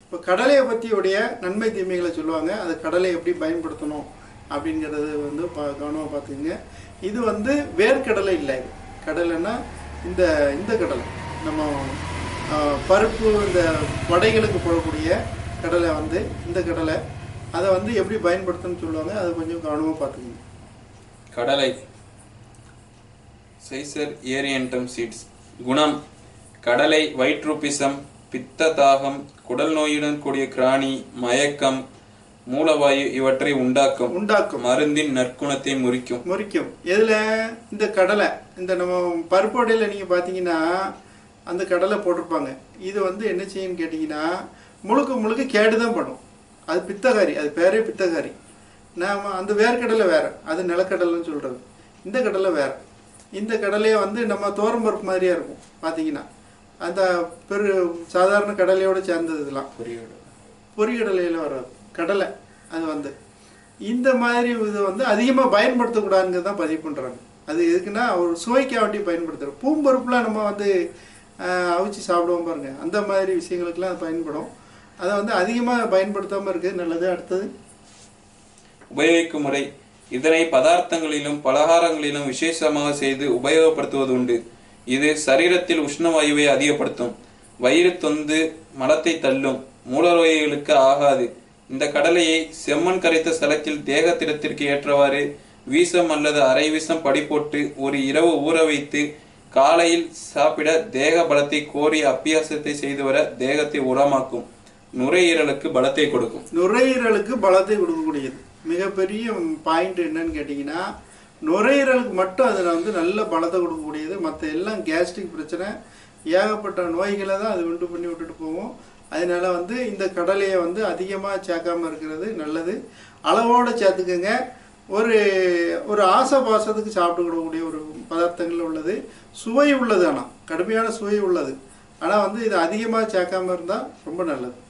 இப்போ கடலையை பற்றியுடைய நன்மை தீமைகளை சொல்லுவாங்க அது கடலை எப்படி பயன்படுத்தணும் அப்படிங்கிறது வந்து பா கவனமாக பார்த்துக்குங்க இது வந்து வேர்க்கடலை இல்லை இது கடலைன்னா இந்த இந்த கடலை நம்ம ஆ, பருப்பு இந்த வடைகளுக்கு போடக்கூடிய கடலை வந்து இந்த கடலை அதை வந்து எப்படி பயன்படுத்தணும்னு சொல்லுவாங்க அதை கொஞ்சம் கவனமாக பார்த்துக்குங்க கடலை சைசர் ஏரியன்டம் சீட்ஸ் குணம் கடலை வயிற்றுப்பிசம் பித்த தாகம் குடல் நோயுடன் கூடிய கிராணி மயக்கம் மூலவாயு இவற்றை உண்டாக்கும் உண்டாக்கும் மருந்தின் நற்குணத்தை முறிக்கும் முறிக்கும் எதில் இந்த கடலை இந்த நம்ம பருப்பு வடையில் நீங்கள் பார்த்தீங்கன்னா அந்த கடலை போட்டிருப்பாங்க இது வந்து என்ன செய்யும்னு கேட்டிங்கன்னா முழுக்க முழுக்க கேடு தான் பண்ணும் அது பித்தகாரி அது பேரே பித்தகாரி நாம அந்த வேர்க்கடலை வேற அது நிலக்கடலைன்னு சொல்கிறது இந்த கடலை வேற இந்த கடலையை வந்து நம்ம தோரம் பருப்பு மாதிரியே இருக்கும் பார்த்தீங்கன்னா அந்த பெரு சாதாரண கடலையோட சேர்ந்தது இதெல்லாம் பொரிகடலையில் வராது கடலை அது வந்து இந்த மாதிரி இது வந்து அதிகமாக பயன்படுத்தக்கூடாதுங்கிறது தான் பதிவு பண்ணுறாங்க அது எதுக்குன்னா ஒரு சுவைக்காக வேண்டி பயன்படுத்துகிறோம் பூம்பருப்புலாம் நம்ம வந்து ஆஹ், அவிச்சு சாப்பிடுவோம் பாருங்க அந்த மாதிரி விஷயங்களுக்கெல்லாம் அது பயன்படும் அதை வந்து அதிகமாக பயன்படுத்தாமல் இருக்குது நல்லது அடுத்தது உபயோகிக்கும் முறை இதனை பதார்த்தங்களிலும் பலகாரங்களிலும் விசேஷமாக செய்து உபயோகப்படுத்துவது உண்டு இது சரீரத்தில் உஷ்ணவாயுவை அதிகப்படுத்தும் வயிறு தொந்து மலத்தை தள்ளும் மூலநோய்களுக்கு ஆகாது இந்த கடலையை செம்மண் கரைத்த ஸ்தலத்தில் தேகத்திடத்திற்கு ஏற்றவாறு வீசம் அல்லது அரை வீசம் படி போட்டு ஒரு இரவு ஊற வைத்து காலையில் சாப்பிட தேக பலத்தை கோரிய அபியாசத்தை செய்து வர தேகத்தை உரமாக்கும் நுரையீரலுக்கு பலத்தை கொடுக்கும் நுரையீரலுக்கு பலத்தை கொடுக்கக்கூடியது மிகப்பெரிய பாயிண்ட் என்னன்னு கேட்டிங்கன்னா நுரையீரலுக்கு மட்டும் அதில் வந்து நல்ல பலத்தை கொடுக்கக்கூடியது மற்ற எல்லாம் கேஸ்ட்ரிக் பிரச்சனை ஏகப்பட்ட நோய்களை தான் அது உண்டு பண்ணி விட்டுட்டு போவோம் அதனால வந்து இந்த கடலையை வந்து அதிகமாக சேர்க்காம இருக்கிறது நல்லது அளவோடு சேர்த்துக்கோங்க ஒரு ஒரு ஆசை பாசத்துக்கு சாப்பிட்டு கொடுக்கக்கூடிய ஒரு பதார்த்தங்கள் உள்ளது சுவை உள்ளது ஆனால் கடுமையான சுவை உள்ளது ஆனால் வந்து இது அதிகமாக சேர்க்காம இருந்தால் ரொம்ப நல்லது